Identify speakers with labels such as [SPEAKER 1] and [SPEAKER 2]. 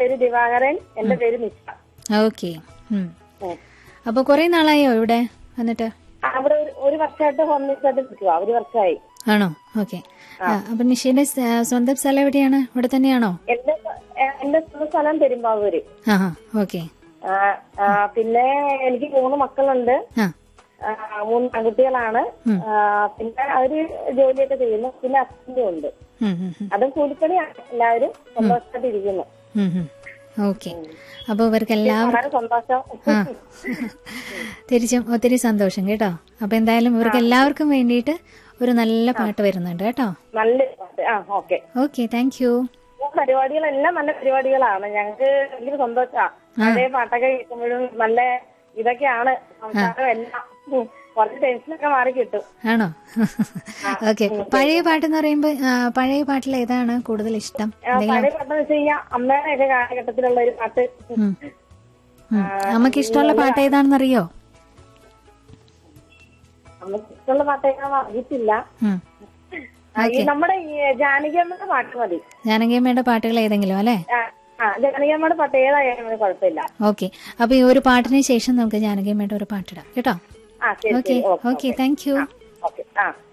[SPEAKER 1] പേര് ദിവാകരൻ എന്റെ പേര് നിഷ
[SPEAKER 2] ഓക്കെ ഉം.
[SPEAKER 1] ഉം.
[SPEAKER 2] അപ്പൊ കുറെ നാളായോ ഇവിടെ വന്നിട്ട്
[SPEAKER 1] അവിടെ ഒരു- ഒരു വർഷമായിട്ട് ഹോം നേഴ്സായിട്ട് നിൽക്കുക ഒരു വർഷമായി
[SPEAKER 2] ആണോ ഓക്കെ അപ്പൊ നിഷയുടെ സ- സ്വന്തം സ്ഥലം എവിടെയാണ് ഇവിടെ തന്നെയാണോ
[SPEAKER 1] എന്റെ എ- എന്റെ സ്വന്തം സ്ഥലം പെരുമ്പാവൂര്
[SPEAKER 2] ആ ഓക്കെ
[SPEAKER 1] ആ, ആ, പിന്നെ എനിക്ക് മൂന്ന് മക്കളുണ്ട്
[SPEAKER 2] ആ
[SPEAKER 1] ആ, മൂന്ന് ആൺകുട്ടികളാണ് ആ, പിന്നെ അവര് ജോലിയൊക്കെ ചെയ്യുന്നു പിന്നെ ഹസ്ബൻഡും ഉണ്ട്
[SPEAKER 2] ഉം, ഉം, ഉം.
[SPEAKER 1] അതും കൂലിപ്പണിയാണ് എല്ലാവരും സന്തോഷമായിട്ട് ഇരിക്കുന്നു
[SPEAKER 2] ഉം, ഉം. ഓക്കെ അപ്പൊ ഇവർക്ക് എല്ലാവർക്കും
[SPEAKER 1] വളരെ സന്തോഷം
[SPEAKER 2] ആ തിരിച്ചും ഒത്തിരി സന്തോഷം കേട്ടോ അപ്പൊ എന്തായാലും ഇവർക്ക് എല്ലാവർക്കും വേണ്ടിയിട്ട് ഒരു നല്ല പാട്ട് വരുന്നുണ്ട് കേട്ടോ
[SPEAKER 1] നല്ല പാട്ട് ആ ഓക്കെ
[SPEAKER 2] ഓക്കെ താങ്ക് യു
[SPEAKER 1] പരിപാടികളെല്ലാം നല്ല പരിപാടികളാണ് ഞങ്ങൾക്ക് ഭയങ്കര സന്തോഷമാണ് പഴയ പാട്ടൊക്കെ കേൾക്കുമ്പോഴും നല്ല ഇതൊക്കെയാണ് സംസാരം എല്ലാം ഉം. കുറച്ച് ടെൻഷനൊക്കെ മാറി കിട്ടും
[SPEAKER 2] ആണോ ഓക്കെ പഴയ പാട്ട് എന്ന് പറയുമ്പോ ആ, പഴയ പാട്ടിൽ ഏതാണ് കൂടുതൽ ഇഷ്ടം
[SPEAKER 1] ആ, പഴയ പാട്ടെന്ന് വെച്ച് കഴിഞ്ഞാൽ അമ്മയുടെ ഒക്കെ കാലഘട്ടത്തിലുള്ള ഒരു പാട്ട്
[SPEAKER 2] ഉം. ഉം. അമ്മക്ക് ഇഷ്ടമുള്ള പാട്ട് ഏതാണെന്നറിയോ
[SPEAKER 1] നമുക്ക് ഇഷ്ടമുള്ള പാട്ടേക്കാന്ന് അറിയത്തില്ല
[SPEAKER 2] ഉം.
[SPEAKER 1] ആ, ഈ നമ്മുടെ ഈ ജാനകി അമ്മയുടെ പാട്ട് മതി
[SPEAKER 2] ജാനകിയമ്മയുടെ പാട്ടുകൾ ഏതെങ്കിലും അല്ലേ
[SPEAKER 1] ആ, ആ ജാനകി അമ്മയുടെ പാട്ട് ഏതായാലും മതി, കുഴപ്പമില്ല
[SPEAKER 2] ഓക്കെ അപ്പൊ ഈ ഒരു പാട്ടിന് ശേഷം നമുക്ക് ജാനകിയമ്മയുടെ ഒരു പാട്ടിടാം കേട്ടോ
[SPEAKER 1] ആ ശരി
[SPEAKER 2] ഓക്കെ
[SPEAKER 1] ശരി okay
[SPEAKER 2] okay thank you
[SPEAKER 1] okay ആ